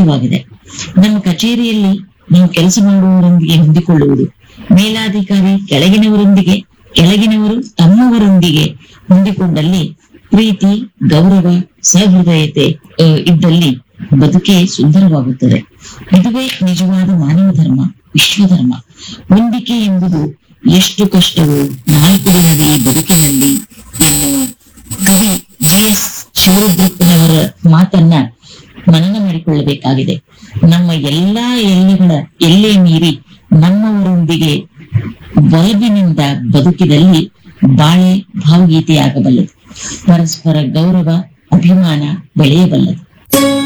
ಅಗತ್ಯವಾಗಿದೆ ನಮ್ಮ ಕಚೇರಿಯಲ್ಲಿ ನಾವು ಕೆಲಸ ಮಾಡುವವರೊಂದಿಗೆ ಹೊಂದಿಕೊಳ್ಳುವುದು ಮೇಲಾಧಿಕಾರಿ ಕೆಳಗಿನವರೊಂದಿಗೆ ಕೆಳಗಿನವರು ತಮ್ಮವರೊಂದಿಗೆ ಹೊಂದಿಕೊಂಡಲ್ಲಿ ಪ್ರೀತಿ ಗೌರವ ಸಹೃದಯತೆ ಆ, ಇದ್ದಲ್ಲಿ ಬದುಕೇ ಸುಂದರವಾಗುತ್ತದೆ ಇದುವೇ ನಿಜವಾದ ಮಾನವ ಧರ್ಮ ವಿಶ್ವಧರ್ಮ ಹೊಂದಿಕೆ ಎಂಬುದು ಎಷ್ಟು ಕಷ್ಟವೋ ನಾಲ್ಕು ದಿನದ ಈ ಬದುಕಿನಲ್ಲಿ ಎನ್ನುವ ಕವಿ ಜಿ ಎಸ್ ಶಿವರುದ್ರಪ್ಪನವರ ಮಾತನ್ನ ಮನನ ಮಾಡಿಕೊಳ್ಳಬೇಕಾಗಿದೆ ನಮ್ಮ ಎಲ್ಲಾ ಎಲ್ಲೆಗಳ ಎಲ್ಲೇ ಮೀರಿ ನಮ್ಮವರೊಂದಿಗೆ ಒಲವಿನಿಂದ ಬದುಕಿದಲ್ಲಿ ಬಾಳೆ ಭಾವಗೀತೆಯಾಗಬಲ್ಲದು ಪರಸ್ಪರ ಗೌರವ ಅಭಿಮಾನ ಬೆಳೆಯಬಲ್ಲದು